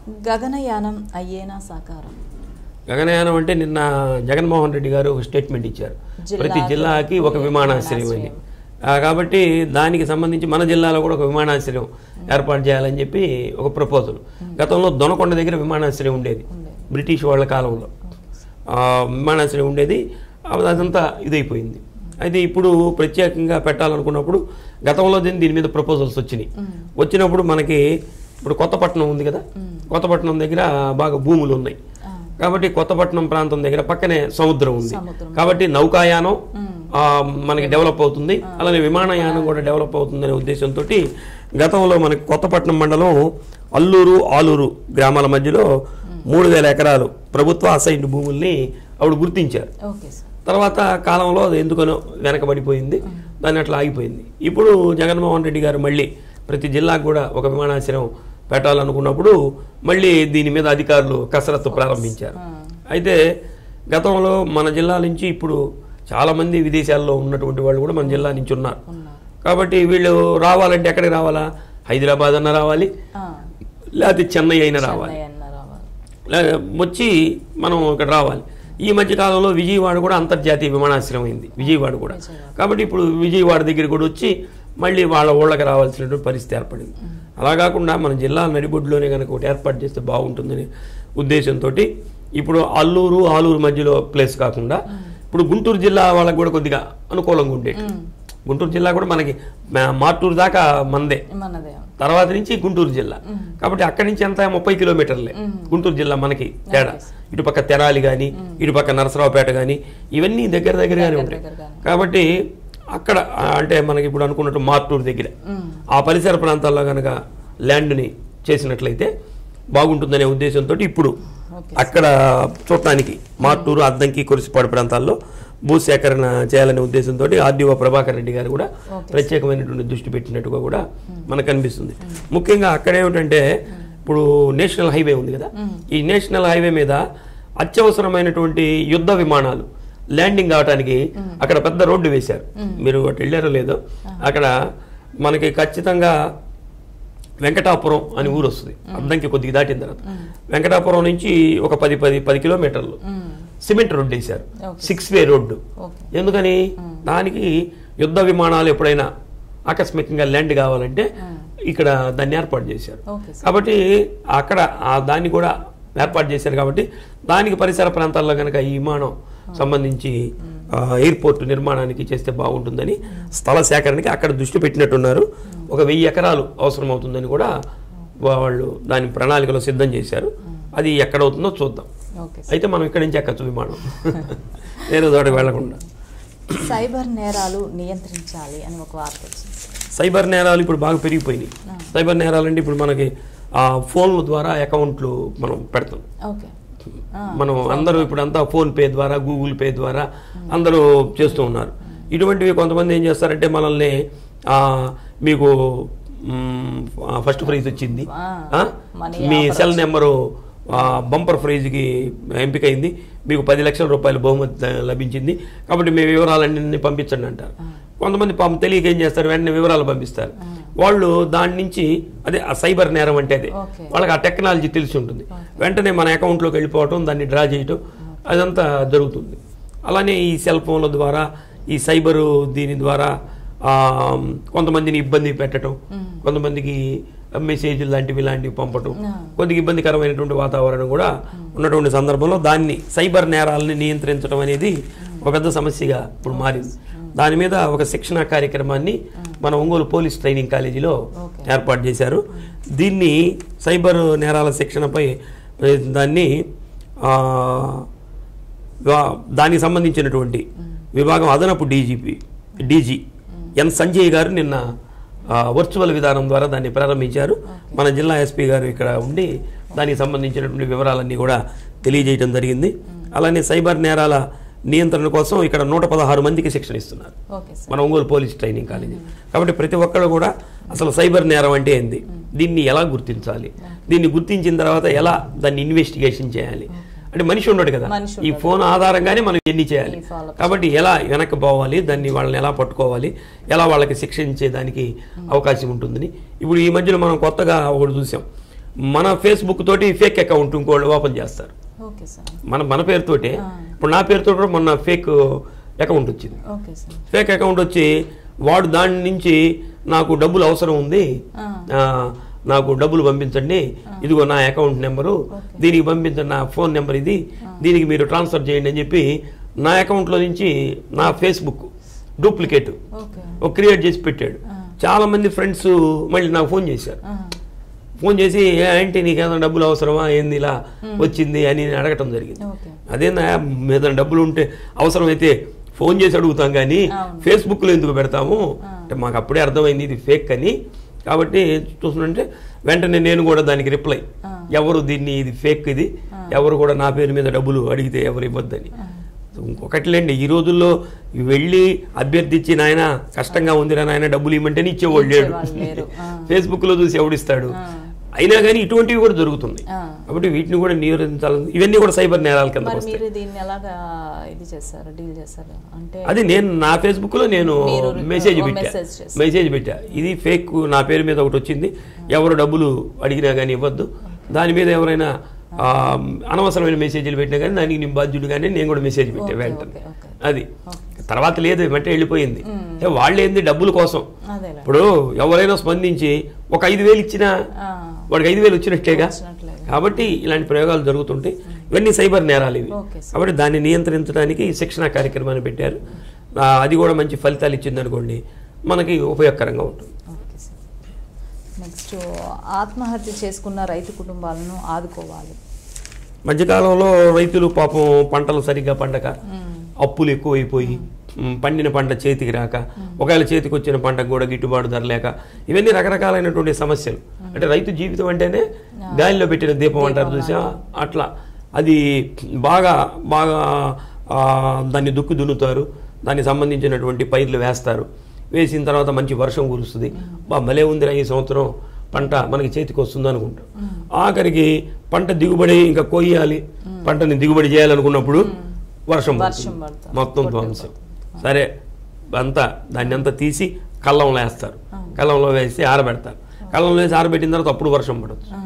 గగనయానం అయ్యేనా సాకారం గగనయానం అంటే నిన్న జగన్మోహన్ రెడ్డి గారు ఒక స్టేట్మెంట్ ఇచ్చారు ప్రతి జిల్లాకు జిల్లాకి ఒక విమానాశ్రయం అని విమానాశ్రయం. ఆ, కాబట్టి దానికి సంబంధించి మన జిల్లాలో కూడా ఒక విమానాశ్రయం ఏర్పాటు చేయాలని చెప్పి ఒక ప్రపోజల్ గతంలో దొనకొండ దగ్గర విమానాశ్రయం ఉండేది ఉండేది. బ్రిటిష్ వాళ్ళ కాలంలో ఆ, విమానాశ్రయం ఉండేది ఆ, అదంతా ఇదైపోయింది అయితే ఇప్పుడు ప్రత్యేకంగా పెట్టాలనుకున్నప్పుడు గతంలో దీని దీని మీద ప్రపోజల్స్ వచ్చినాయి వచ్చినప్పుడు మనకి ఇప్పుడు కొత్తపట్నం ఉంది కదా కొత్తపట్నం దగ్గర బాగా భూములు ఉన్నాయి ఆ. కాబట్టి కొత్తపట్నం ప్రాంతం దగ్గర పక్కనే సముద్రం ఉంది సముద్రం. కాబట్టి నౌకాయానం ఆ, మనకి డెవలప్ అవుతుంది అలానే విమానయానం కూడా డెవలప్ అవుతుందనే ఉద్దేశంతో గతంలో మనకి కొత్తపట్నం మండలం అల్లూరు ఆలూరు గ్రామాల మధ్యలో మూడు వేల ఎకరాలు ప్రభుత్వ అసైన్డ్ భూముల్ని అప్పుడు గుర్తించారు ఓకే సార్ తర్వాత కాలంలో అది ఎందుకనో వెనకబడిపోయింది దాన్ని అట్లా ఆగిపోయింది ఇప్పుడు జగన్మోహన్ రెడ్డి గారు మళ్ళీ ప్రతి జిల్లాకు కూడా ఒక విమానాశ్రయం పెట్టాలనుకున్నప్పుడు మళ్ళీ దీని మీద అధికారులు కసరత్తు ప్రారంభించారు అయితే గతంలో మన జిల్లా నుంచి ఇప్పుడు చాలామంది విదేశాల్లో ఉన్నటువంటి వాళ్ళు కూడా మన జిల్లా నుంచి ఉన్నారు ఉన్నారు కాబట్టి వీళ్ళు రావాలంటే ఎక్కడికి రావాలా హైదరాబాద్ అన్న రావాలి ఆ. లేకపోతే చెన్నై అయినా రావాలి చెన్నై అన్న రావాలి లే- వచ్చి మనం ఇక్కడ రావాలి ఈ మధ్య కాలంలో విజయవాడ కూడా అంతర్జాతీయ విమానాశ్రయం అయింది విజయవాడ కూడా కాబట్టి ఇప్పుడు విజయవాడ దగ్గర కూడా వచ్చి మళ్ళీ వాళ్ళ ఊళ్ళకి రావాల్సినటువంటి పరిస్థితి ఏర్పడింది అలా కాకుండా మన జిల్లా నడిబొడ్డులోనే కనుక ఒకటి ఏర్పాటు చేస్తే బాగుంటుందనే ఉద్దేశంతో ఇప్పుడు అల్లూరు ఆలూరు మధ్యలో ప్లేస్ కాకుండా ఇప్పుడు గుంటూరు జిల్లా వాళ్ళకి కూడా కొద్దిగా అనుకూలంగా ఉండేది గుంటూరు జిల్లా కూడా మనకి మా- మార్టూరు దాకా మందే మనదే తర్వాత నుంచి గుంటూరు జిల్లా కాబట్టి అక్కడి నుంచి ఎంత ముప్పై కిలోమీటర్లే గుంటూరు జిల్లా మనకి తేడా ఇటుపక్క తెరాలి కానీ ఇటుపక్క నరసరావుపేట కానీ ఇవన్నీ దగ్గర దగ్గరగానే ఉంటాయి దగ్గరగానే. కాబట్టి అక్కడ ఆ, అంటే మనకి ఇప్పుడు అనుకున్నట్టు మార్టూరు దగ్గర ఆ పరిసర ప్రాంతాల్లో కనుక ల్యాండ్ని చేసినట్లయితే బాగుంటుందనే ఉద్దేశంతో ఇప్పుడు ఓకే అక్కడ చూడటానికి మార్టూరు అద్దంకి కురిసిపాడు ప్రాంతాల్లో భూసేకరణ చేయాలనే ఉద్దేశంతో ఆర్డీఓ ప్రభాకర్ రెడ్డి గారు కూడా ప్రత్యేకమైనటువంటి దృష్టి పెట్టినట్టుగా కూడా మనకు అనిపిస్తుంది ముఖ్యంగా అక్కడ ఏమిటంటే ఇప్పుడు నేషనల్ హైవే ఉంది కదా ఈ నేషనల్ హైవే మీద అత్యవసరమైనటువంటి యుద్ధ విమానాలు ల్యాండింగ్ అవడానికి అక్కడ పెద్ద రోడ్డు వేశారు మీరు అటు వెళ్ళారో లేదో అక్కడ మనకి ఖచ్చితంగా వెంకటాపురం అని ఊరు వస్తుంది అద్దంకి కొద్దిగా దాటిన తర్వాత వెంకటాపురం నుంచి ఒక పది పది పది కిలోమీటర్లు సిమెంట్ రోడ్డు వేశారు Okay. Six way road okay ఎందుకని దానికి యుద్ధ విమానాలు ఎప్పుడైనా ఆకస్మికంగా ల్యాండ్ కావాలంటే ఇక్కడ దాన్ని ఏర్పాటు చేశారు ఓకే సార్ కాబట్టి అక్కడ ఆ దాన్ని కూడా ఏర్పాటు చేశారు కాబట్టి దానికి పరిసర ప్రాంతాల్లో కనుక ఈ విమానం సంబంధించి ఆ, ఎయిర్పోర్ట్ నిర్మాణానికి చేస్తే బాగుంటుందని స్థల సేకరణకి అక్కడ దృష్టి పెట్టినట్టున్నారు ఒక వెయ్యి ఎకరాలు అవసరం అవుతుందని కూడా వాళ్ళు దాని ప్రణాళికలో సిద్ధం చేశారు అది ఎక్కడ అవుతుందో చూద్దాం ఓకే అయితే మనం ఇక్కడి నుంచి ఎక్కచ్చు విమానం వేరే చోటకి వెళ్లకుండా సైబర్ నేరాలు నియంత్రించాలి అని ఒక వార్త వచ్చింది సైబర్ నేరాలు ఇప్పుడు బాగా పెరిగిపోయినాయి సైబర్ నేరాలు అంటే ఇప్పుడు మనకి ఆ ఫోన్ల ద్వారా అకౌంట్లు మనం పెడతాం ఓకే ఆ, మనం అందరూ ఇప్పుడు అంతా ఫోన్ పే ద్వారా గూగుల్ పే ద్వారా అందరూ చేస్తూ ఉన్నారు ఇటువంటివి కొంతమంది ఏం చేస్తారంటే మనల్ని ఆ, మీకు ఫస్ట్ ప్రైజ్ వచ్చింది ఆ, ఆ? money మీ offer సెల్ నెంబరు బంపర్ ప్రైజ్కి ఎంపికైంది మీకు పది లక్షల రూపాయలు బహుమతి ద- లభించింది కాబట్టి మీ వివరాలన్నీ పంపించండి అంటారు కొంతమంది పాపం తెలియక ఏం చేస్తారు వెంటనే వివరాలు పంపిస్తారు వాళ్ళు దాని నుంచి అదే ఆ సైబర్ నేరం అంటే అదే ఓకే. వాళ్ళకి ఆ టెక్నాలజీ తెలిసి ఉంటుంది వెంటనే మన అకౌంట్లోకి వెళ్ళిపోవటం దాన్ని డ్రా చేయటం అదంతా జరుగుతుంది అలానే ఈ సెల్ ఫోన్ల ద్వారా ఈ సైబరు దీని ద్వారా ఆ, కొంతమందిని ఇబ్బంది పెట్టడం కొంతమందికి మెసేజ్లు లాంటివి ఇలాంటివి పంపటం కొద్దిగా ఇబ్బందికరమైనటువంటి వాతావరణం కూడా ఉన్నటువంటి సందర్భంలో దాన్ని సైబర్ నేరాలని నియంత్రించడం అనేది ఒక పెద్ద సమస్యగా ఇప్పుడు మారింది దాని మీద ఒక శిక్షణ కార్యక్రమాన్ని మన ఒంగోలు పోలీస్ ట్రైనింగ్ కాలేజీలో ఓకే. ఏర్పాటు చేశారు దీన్ని సైబర్ నేరాల శిక్షణపై ఏ, దాన్ని ఆ, వా- దానికి సంబంధించినటువంటి విభాగం అదనపు డీజీపీ డీజీ ఎన్ సంజయ్ గారు నిన్న ఆ, వర్చువల్ విధానం ద్వారా దాన్ని ప్రారంభించారు మన జిల్లా ఎస్పీ గారు ఇక్కడ ఉండి దానికి సంబంధించినటువంటి వివరాలన్నీ కూడా తెలియజేయడం జరిగింది అలానే సైబర్ నేరాల నియంత్రణ కోసం ఇక్కడ నూట పదహారు మందికి శిక్షణ ఇస్తున్నారు ఓకే సార్ మన ఒంగోలు పోలీస్ ట్రైనింగ్ కాలేజీ కాబట్టి ప్రతి ఒక్కరు కూడా అసలు సైబర్ నేరం అంటే ఏంది దీన్ని ఎలా గుర్తించాలి దీన్ని గుర్తించిన తర్వాత ఎలా దాన్ని ఇన్వెస్టిగేషన్ చేయాలి అంటే మనిషి ఉండడు కదా మనిషి ఈ ఫోన్ ఆధారంగానే మనం ఎన్ని చేయాలి ఈ follow-up కాబట్టి ఎలా వెనక్కి పోవాలి దాన్ని వాళ్ళని ఎలా పట్టుకోవాలి ఎలా వాళ్ళకి శిక్షించేదానికి అవకాశం ఉంటుందని ఇప్పుడు ఈ మధ్యలో మనం కొత్తగా ఒకటి చూసాం మన ఫేస్బుక్ తోటి ఫేక్ అకౌంట్ ఇంకోళ్ళు ఓపెన్ చేస్తారు ఓకే సార్ మన మన పేరుతోటే ఆ. ఇప్పుడు నా పేరుతో కూడా మొన్న ఫేక్ అకౌంట్ వచ్చింది ఓకే సార్ ఫేక్ అకౌంట్ వచ్చి వాడు దాని నుంచి నాకు డబ్బులు అవసరం ఉంది ఆ. ఆ, నాకు డబ్బులు పంపించండి ఇదిగో నా అకౌంట్ నెంబరు ఓకే. దీనికి పంపించండి నా ఫోన్ నెంబర్ ఇది దీనికి మీరు ట్రాన్స్ఫర్ చేయండి అని చెప్పి నా అకౌంట్లో నుంచి నా ఫేస్బుక్ డూప్లికేట్ ఓకే క్రియేట్ చేసి పెట్టాడు ఆ. చాలా మంది ఫ్రెండ్స్ మళ్ళీ నాకు ఫోన్ చేశారు ఆ, ఫోన్ చేసి "ఏ ఆంటీ నీకు ఏదైనా డబ్బులు అవసరమా ఏంది ఇలా వచ్చింది అని నేను అడగటం జరిగింది ఓకే అదేనా ఏదైనా డబ్బులు ఉంటే అవసరమైతే ఫోన్ చేసి అడుగుతాం కానీ అవును. ఫేస్బుక్లో ఎందుకు పెడతాము ఆ. అంటే మాకు అప్పుడే అర్థమైంది ఇది ఫేక్ అని కాబట్టి చూస్తుంటే వెంటనే నేను కూడా దానికి రిప్లై ఆ. ఎవరు దీన్ని ఇది ఫేక్ ఇది ఆ. ఎవరు కూడా నా పేరు మీద డబ్బులు అడిగితే ఎవరు ఇవ్వద్దని ఆ. ఇంకొకటిలేండి ఈ రోజుల్లో వెళ్ళి అభ్యర్థించి నాయన కష్టంగా ఉంది నాయన డబ్బులు ఇవ్వమంటేనే ఇచ్చేవాళ్ళు లేడు ఇచ్చేవాళ్ళు లేరు. ఆ. ఫేస్బుక్లో చూసి ఎవడిస్తాడు ఆ. అయినా కానీ ఇటువంటివి కూడా జరుగుతున్నాయి ఆ. కాబట్టి వీటిని కూడా నియంత్రించాలని ఇవన్నీ కూడా సైబర్ నేరాల కింద మరి వస్తాయి మీరు దీన్ని ఎలాగా ఇది చేస్తారు డీల్ చేస్తారు అంటే అది నేను నా ఫేస్బుక్ లో నేను మీరు రిప్లై- మెసేజ్ ఓ పెట్టా మెసేజ్ చేశారు. మెసేజ్ పెట్టా ఇది ఫేక్ నా పేరు మీద ఒకటి వచ్చింది ఎవరు డబ్బులు అడిగినా కానీ ఇవ్వద్దు దాని మీద ఎవరైనా ఆ, అనవసరమైన మెసేజ్లు పెట్టినా కానీ దానికి నేను బాధ్యుడు కానీ నేను కూడా మెసేజ్ పెట్టా ఓకే, వెంటనే ఓకే, ఓకే. అది ఓకే. తర్వాత లేదు వెంటనే వెళ్ళిపోయింది మ్మ్. ఏ, వాళ్ళు ఏంది డబ్బుల కోసం అదేలే ఇప్పుడు ఎవరైనా స్పందించి ఒక ఐదు వేలు ఇచ్చినా ఆ, వాడికి ఐదు వేలు వచ్చినట్టేగా వచ్చినట్లే. కాబట్టి ఇలాంటి ప్రయోగాలు జరుగుతుంటాయి ఇవన్నీ సైబర్ నేరాలు ఇవి ఓకే సార్. కాబట్టి దాన్ని నియంత్రించడానికి ఈ శిక్షణ కార్యక్రమాన్ని పెట్టారు ఆ, అది కూడా మంచి ఫలితాలు ఇచ్చింది అనుకోండి మనకి ఉపయోగకరంగా ఉంటుంది ఓకే సార్ నెక్స్ట్ ఆత్మహత్య చేసుకున్న రైతు కుటుంబాలను ఆదుకోవాలి మధ్యకాలంలో రైతులు పాపం పంటలు సరిగ్గా పండక మ్మ్. అప్పులు ఎక్కువైపోయి మ్, పండిన పంట చేతికి రాక ఒకవేళ చేతికి వచ్చిన పంటకు కూడా గిట్టుబాటు ధర లేక ఇవన్నీ రకరకాలైనటువంటి సమస్యలు అంటే రైతు జీవితం అంటేనే గాలిలో పెట్టిన దీపం అంటారు చూసా అట్లా అది బాగా బాగా ఆ, దాన్ని దుక్కు దున్నుతారు దానికి సంబంధించినటువంటి పైర్లు వేస్తారు వేసిన తర్వాత మంచి వర్షం కురుస్తుంది బా భలే ఉందిరా ఈ సంవత్సరం పంట మనకి చేతికి వస్తుంది అనుకుంటాం ఆఖరికి పంట దిగుబడి ఇంకా కొయ్యాలి పంటని దిగుబడి చేయాలనుకున్నప్పుడు వర్షం వర్షం పడుతుంది. పడుతుంది. మొత్తం ధ్వంసం సరే అంతా దాన్ని అంతా తీసి కళ్ళంలో వేస్తారు కళ్ళంలో వేసి ఆరబెడతారు కళ్ళంలో వేసి ఆరబెట్టిన తర్వాత అప్పుడు వర్షం పడదు ఆ,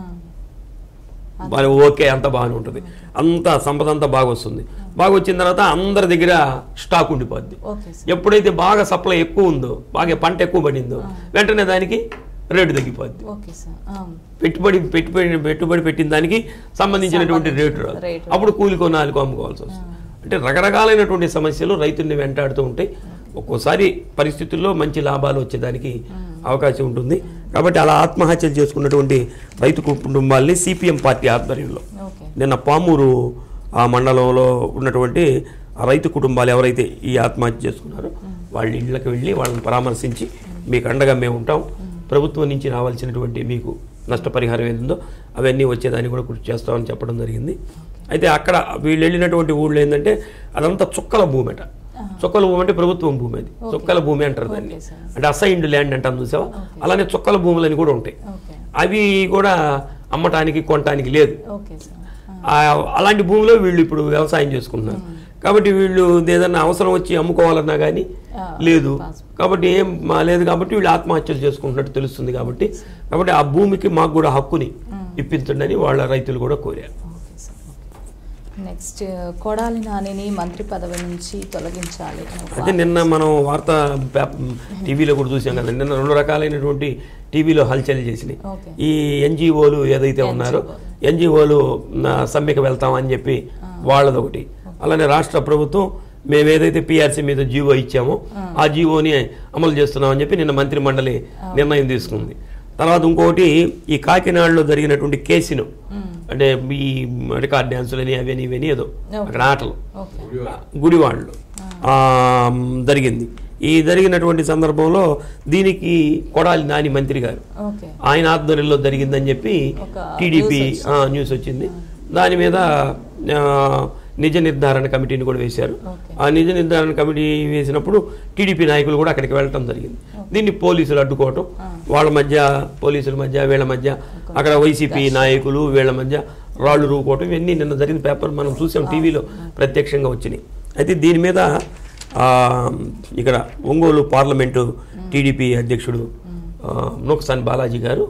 మరి ఓకే అంత బాగానే ఉంటుంది అంతా సంపద అంతా బాగా వస్తుంది బాగా వచ్చిన తర్వాత అందరి దగ్గర స్టాక్ ఉండిపోద్ది ఓకే సార్ ఎప్పుడైతే బాగా సప్లై ఎక్కువ ఉందో బాగా పంట ఎక్కువ పడిందో వెంటనే దానికి రేటు తగ్గిపోద్ది ఓకే సార్ ఆ, పెట్టుబడి పెట్టుబడి పెట్టుబడి పెట్టిన దానికి సంబంధించినటువంటి రేటు రాదు రేటు. అప్పుడు కూలి కొనాలి అమ్ముకోవాల్సి వస్తుంది అంటే రకరకాలైనటువంటి సమస్యలు రైతుల్ని వెంటాడుతూ ఉంటాయి ఒక్కోసారి పరిస్థితుల్లో మంచి లాభాలు వచ్చేదానికి అవకాశం ఉంటుంది కాబట్టి అలా ఆత్మహత్యలు చేసుకున్నటువంటి రైతు కుటుంబాల్ని సిపిఎం పార్టీ ఆధ్వర్యంలో ఓకే నిన్న పామూరు ఆ మండలంలో ఉన్నటువంటి ఆ రైతు కుటుంబాలు ఎవరైతే ఈ ఆత్మహత్య చేసుకున్నారో వాళ్ళ ఇళ్ళకి వెళ్ళి వాళ్ళని పరామర్శించి మీకు అండగా మేము ఉంటాం ప్రభుత్వం నుంచి రావాల్సినటువంటి మీకు నష్టపరిహారం ఏదో అవన్నీ వచ్చేదాన్ని కూడా కృషి చేస్తామని చెప్పడం జరిగింది అయితే అక్కడ వీళ్ళు వెళ్ళినటువంటి ఊళ్ళో ఏంటంటే అదంతా చుక్కల భూమి అట చుక్కల భూమి అంటే ప్రభుత్వం భూమి అది చుక్కల భూమి అంటారు దాన్ని ఓకే సార్. అంటే అసైన్డ్ ల్యాండ్ అంటాం చూసావా అలానే చుక్కల భూములని కూడా ఉంటాయి ఓకే అవి కూడా అమ్మటానికి కొనటానికి లేదు ఓకే సార్ ఆ, అలాంటి భూమిలో వీళ్ళు ఇప్పుడు వ్యవసాయం చేసుకుంటున్నారు కాబట్టి వీళ్ళు ఏదన్నా అవసరం వచ్చి అమ్ముకోవాలన్నా కానీ ఆ, లేదు possible. కాబట్టి ఏం మా లేదు కాబట్టి వీళ్ళు ఆత్మహత్యలు చేసుకుంటున్నట్టు తెలుస్తుంది కాబట్టి కాబట్టి ఆ భూమికి మాకు కూడా హక్కుని ఇప్పించండి అని వాళ్ళ రైతులు కూడా కోరారు ఓకే సార్ నెక్స్ట్ కొడాలి నానిని మంత్రి పదవి నుంచి తొలగించాలి అని ఒక అయితే నిన్న మనం వార్త పేప- టీవీలో కూడా చూసాం కదా నిన్న రెండు రకాలైనటువంటి టీవీలో హల్చల్ చేసినాయి ఓకే. ఈ ఎన్జిఓలు ఏదైతే ఉన్నారో ఎన్జిఓలు సమ్మెకి వెళ్తామని చెప్పి వాళ్ళది ఒకటి అలానే రాష్ట్ర ప్రభుత్వం మేము ఏదైతే పిఆర్సీ మీద జీవో ఇచ్చామో ఆ జీవోని అమలు చేస్తున్నామని చెప్పి నిన్న మంత్రి మండలి నిర్ణయం తీసుకుంది తర్వాత ఇంకొకటి ఈ కాకినాడలో జరిగినటువంటి కేసును అంటే ఈ రికార్డ్ డ్యాన్సులని అవని ఇవని ఏదో అక్కడ ఆటలు ఓకే గుడివాడలో ఆ, జరిగింది ఈ జరిగినటువంటి సందర్భంలో దీనికి కొడాలి నాని మంత్రి గారు ఓకే ఆయన ఆధ్వర్యంలో జరిగిందని చెప్పి ఒక టీడీపీ news న్యూస్ వచ్చింది దాని మీద ఆ, నిజ నిర్ధారణ కమిటీని కూడా వేశారు ఓకే. ఆ నిజ నిర్ధారణ కమిటీ వేసినప్పుడు టీడీపీ నాయకులు కూడా అక్కడికి వెళ్ళటం జరిగింది దీన్ని పోలీసులు అడ్డుకోవటం వాళ్ళ మధ్య పోలీసుల మధ్య వీళ్ళ మధ్య అక్కడ వైసీపీ నాయకులు వీళ్ళ మధ్య రాళ్ళు రూకోవటం ఇవన్నీ నిన్న జరిగిన పేపర్ మనం చూసాం టీవీలో ప్రత్యక్షంగా వచ్చినాయి అయితే దీని మీద ఆ, ఇక్కడ ఒంగోలు పార్లమెంటు టీడీపీ అధ్యక్షుడు ఆ, నూకసాని బాలాజీ గారు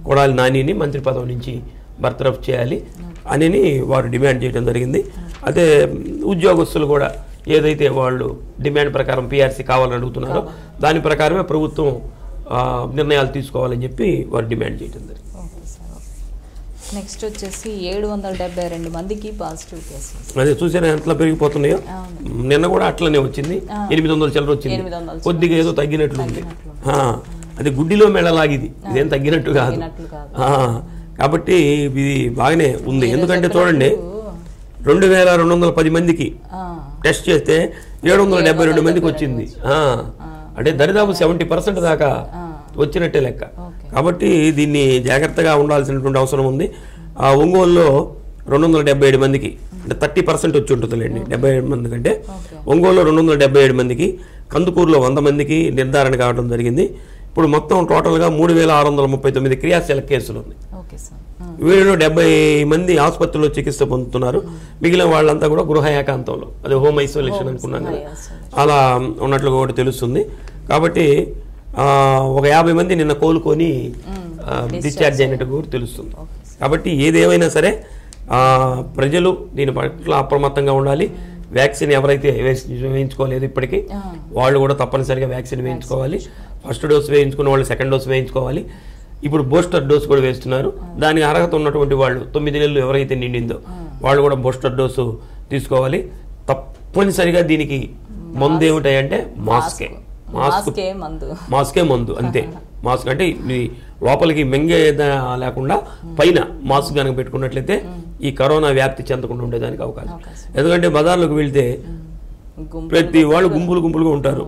కొడాలి నానిని మంత్రి పదవి నుంచి బర్తరఫ్ చేయాలి అని వారు డిమాండ్ చేయడం జరిగింది అదే ఉద్యోగస్తులు కూడా ఏదైతే వాళ్ళు డిమాండ్ ప్రకారం పిఆర్సీ కావాలని అడుగుతున్నారో దాని ప్రకారమే ప్రభుత్వం ఆ, నిర్ణయాలు తీసుకోవాలని చెప్పి వారు డిమాండ్ చేయడం జరిగింది ఓకే సార్ ఓకే నెక్స్ట్ వచ్చేసి ఏడు వందల డెబ్బై రెండు మందికి పాజిటివ్ కేసెస్ అదే చూసారా ఎంతలా పెరిగిపోతున్నాయో అవును. నిన్న కూడా అట్లనే వచ్చింది ఎనిమిది వందల చిల్లర వచ్చింది ఎనిమిది వందల చిల్లర కొద్దిగా ఏదో తగ్గినట్లు ఉంది తగ్గినట్లు ఆ, అది గుడ్డిలో మెళ్ళలాగిది ఇదేం తగ్గినట్టు కాదు తగ్గినట్లు కాదు. ఆ, కాబట్టి ఇది బాగానే ఉంది ఎందుకంటే చూడండి రెండు వేల రెండు వందల పది మందికి ఆ, టెస్ట్ చేస్తే ఏడు వందల డెబ్బై రెండు మందికి వచ్చింది ఆ, అంటే దరిదాపు సెవెంటీ పర్సెంట్ దాకా వచ్చినట్టే లెక్క ఓకే. కాబట్టి దీన్ని జాగ్రత్తగా ఉండాల్సినటువంటి అవసరం ఉంది ఆ ఒంగోలులో రెండు వందల డెబ్బై ఏడు మందికి అంటే థర్టీ పర్సెంట్ వచ్చి ఉంటుందిలేండి డెబ్బై ఏడు మంది కంటే ఓకే. ఒంగోలులో రెండు వందల డెబ్బై ఏడు మందికి కందుకూరులో వంద మందికి నిర్ధారణ కావడం జరిగింది ఇప్పుడు మొత్తం టోటల్గా మూడు వేల ఆరు వందల ముప్పై తొమ్మిది క్రియాశీల కేసులు ఉన్నాయి ఓకే సార్ ఆ, వీళ్ళలో డెబ్బై మంది ఆసుపత్రిలో చికిత్స పొందుతున్నారు మిగిలిన వాళ్ళంతా కూడా గృహ ఏకాంతంలో అది హోమ్ ఐసోలేషన్ అనుకున్నాం కదా isolation. అలా ఉన్నట్లుగా కూడా తెలుస్తుంది కాబట్టి ఆ, ఒక యాభై మంది నిన్న కోలుకొని డిశ్చార్జ్ అయినట్టు కూడా తెలుస్తుంది కాబట్టి ఏదేమైనా సరే ఆ, ప్రజలు దీని పట్ల అప్రమత్తంగా ఉండాలి వ్యాక్సిన్ ఎవరైతే వేసి- వేయించుకోలేదు ఇప్పటికీ వాళ్ళు కూడా తప్పనిసరిగా వ్యాక్సిన్ వేయించుకోవాలి ఫస్ట్ డోస్ వేయించుకున్న వాళ్ళు సెకండ్ డోస్ వేయించుకోవాలి ఇప్పుడు బూస్టర్ డోస్ కూడా వేస్తున్నారు దానికి అర్హత ఉన్నటువంటి వాళ్ళు తొమ్మిది నెలలు ఎవరైతే నిండిందో వాళ్ళు కూడా బూస్టర్ డోసు తీసుకోవాలి తప్పనిసరిగా దీనికి మందు ఏమిటాయంటే మాస్కే మాస్క్ మాస్కే మందు మాస్కే మందు అంతే మాస్క్ అంటే ఇది లోపలికి మెంగే ద- లేకుండా పైన మాస్క్ కనుక పెట్టుకున్నట్లయితే ఈ కరోనా వ్యాప్తి చెందకుండా ఉండేదానికి అవకాశం అవకాశం. ఎందుకంటే బజార్లోకి వెళ్తే గుంపు ప్రతి వాళ్ళు గుంపులు గుంపులుగా ఉంటారు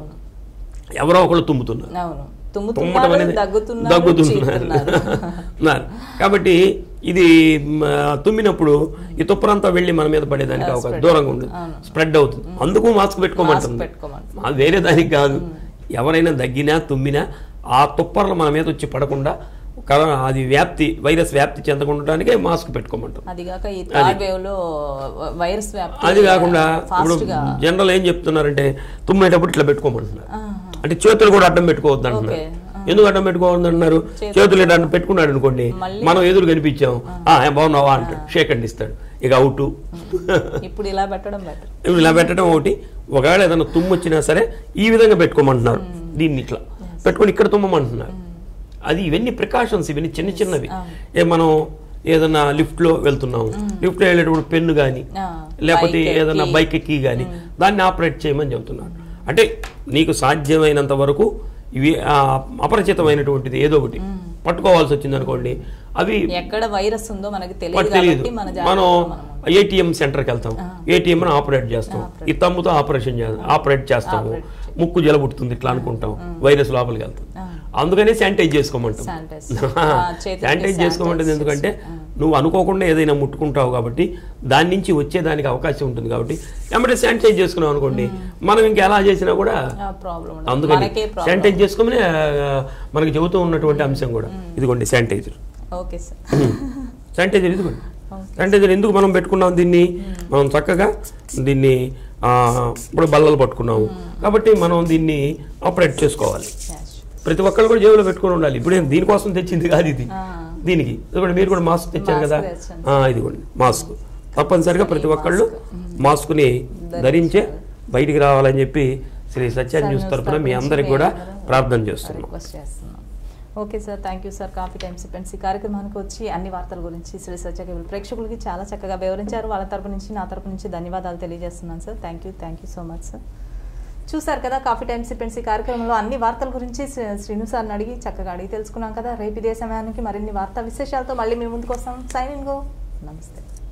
ఎవరో ఒకళ్ళు తుమ్ముతున్నారు అవును తుమ్మటం తుమ్ముతున్నారు అనేది దగ్గుతున్నారు దగ్గుతున్నారు చీకుతున్నారు. ఉన్నారు. కాబట్టి ఇది మ, తుమ్మినప్పుడు ఈ తుప్పరంతా వెళ్ళి మన మీద పడేదానికి అవకాశం దూరంగా ఉండదు స్ప్రెడ్ అవుతుంది అందుకు మాస్క్ పెట్టుకోమంటుంది పెట్టుకోమంటుంది. అది వేరే దానికి కాదు ఎవరైనా దగ్గినా తుమ్మినా ఆ తుప్పర్లు మన మీద వచ్చి పడకుండా కరోనా అది వ్యాప్తి వైరస్ వ్యాప్తి చెందకుండానికే మాస్క్ పెట్టుకోమంటాం అది కాక ఈ థర్డ్ వేవ్ లో వైరస్ వ్యాప్తి అది కాకుండా ఇప్పుడు ఫాస్ట్ గా జనరల్ ఏం చెప్తున్నారంటే తుమ్మేటప్పుడు ఇట్లా పెట్టుకోమంటున్నారు ఆహా. అంటే చేతులు కూడా అడ్డం పెట్టుకోవద్దు అంటున్నారు ఓకే. ఎందుకు అడ్డం పెట్టుకోవద్దు అంటున్నారు చేతులు ఇట్లా అడ్డం పెట్టుకున్నాడు అనుకోండి మనం ఎదురు కనిపించాం ఆ ఏం బాగున్నావా అంటాడు షేక్ అండ్ ఇస్తాడు ఇక అవుట్ ఇప్పుడు ఇలా పెట్టడం బెటర్ ఇప్పుడు ఇలా పెట్టడం ఒకటి ఒకవేళ ఏదైనా తుమ్ము వచ్చినా సరే ఈ విధంగా పెట్టుకోమంటున్నారు దీన్ని ఇట్లా పెట్టుకొని ఇక్కడ తుమ్మమంటున్నారు అది ఇవన్నీ ప్రికాషన్స్ ఇవన్నీ చిన్న చిన్నవి ఏ మనం ఏదైనా లిఫ్ట్ లో వెళ్తున్నాము లిఫ్ట్ లో వెళ్ళేటప్పుడు పెన్ను కానీ లేకపోతే ఏదైనా బైక్ ఎక్కి కానీ దాన్ని ఆపరేట్ చేయమని చెబుతున్నారు అంటే నీకు సాధ్యమైనంత వరకు ఇవి ఆ, అపరిచితమైనటువంటిది ఏదో ఒకటి పట్టుకోవాల్సి వచ్చింది అనుకోండి అవి ఎక్కడ వైరస్ ఉందో మనకి తెలియదు మనకు తెలియదు కాబట్టి మన మనం జాగ్రత్తగా మనం ఏటీఎం సెంటర్కి వెళ్తాం ఏటీఎం ఆపరేట్ చేస్తాం ఈ తమ్ముతో ఆపరేషన్ చేస్తాం ఆపరేట్ చేస్తాము ముక్కు జలబుడుతుంది ఇట్లా అనుకుంటాం వైరస్ లోపలికి వెళ్తాం అందుకనే శానిటైజ్ చేసుకోమంటాం Sanitize. ఆ, చేతులకి శానిటైజ్ చేసుకోమంటుంది sanitize ఎందుకంటే నువ్వు అనుకోకుండా ఏదైనా ముట్టుకుంటావు కాబట్టి దాని నుంచి వచ్చేదానికి అవకాశం ఉంటుంది కాబట్టి ఎమ్మటే శానిటైజ్ చేసుకున్నాం అనుకోండి మనం ఇంకా ఎలా చేసినా కూడా ప్రాబ్లం అందుకని మనకే ప్రాబ్లం శానిటైజ్ చేసుకోమని ఆ, మనకి చెబుతూ ఉన్నటువంటి అంశం కూడా ఇదిగోండి శానిటైజర్ ఓకే సార్ శానిటైజర్ ఇదిగోండి శానిటైజర్ ఎందుకు మనం పెట్టుకున్నాం దీన్ని మనం చక్కగా దీన్ని ఆ, ఇప్పుడు బల్లలు పట్టుకున్నాము కాబట్టి మనం దీన్ని ఆపరేట్ చేసుకోవాలి ప్రతి ఒక్కరు కూడా జేబులో పెట్టుకొని ఉండాలి ఇప్పుడు ఏం దీనికోసం తెచ్చింది కాదు ఇది దీనికి ఇదిగోండి మీరు కూడా మాస్క్ తెచ్చారు కదా తెచ్చాను. ఆ, ఇదిగోండి మాస్క్ తప్పనిసరిగా ప్రతి ఒక్కళ్ళు మాస్క్ని ధరించే బయటికి రావాలని చెప్పి శ్రీ సత్య న్యూస్ తరపున మీ అందరికి కూడా ప్రార్థన చేస్తున్నాం రిక్వెస్ట్ చేస్తున్నాం okay sir thank you sir coffee times friends ఈ కార్యక్రమానికి వచ్చి అన్ని వార్తల గురించి శ్రీ సత్య కేబుల్ ప్రేక్షకులకి చాలా చక్కగా వివరించారు వాళ్ళ తరపు నుంచి నా తరపు నుంచి ధన్యవాదాలు తెలియజేస్తున్నాను sir thank you thank you so much sir చూసారు కదా కాఫీ టైమ్స్ ఫ్రెండ్స్ ఈ కార్యక్రమంలో అన్ని వార్తల గురించి శ్రీ- శ్రీను సార్ని అడిగి చక్కగా అడిగి తెలుసుకున్నాం కదా రేపు ఇదే సమయానికి మరిన్ని వార్తా విశేషాలతో మళ్ళీ మీ ముందుకు వస్తాం సైన్ ఇన్ గో నమస్తే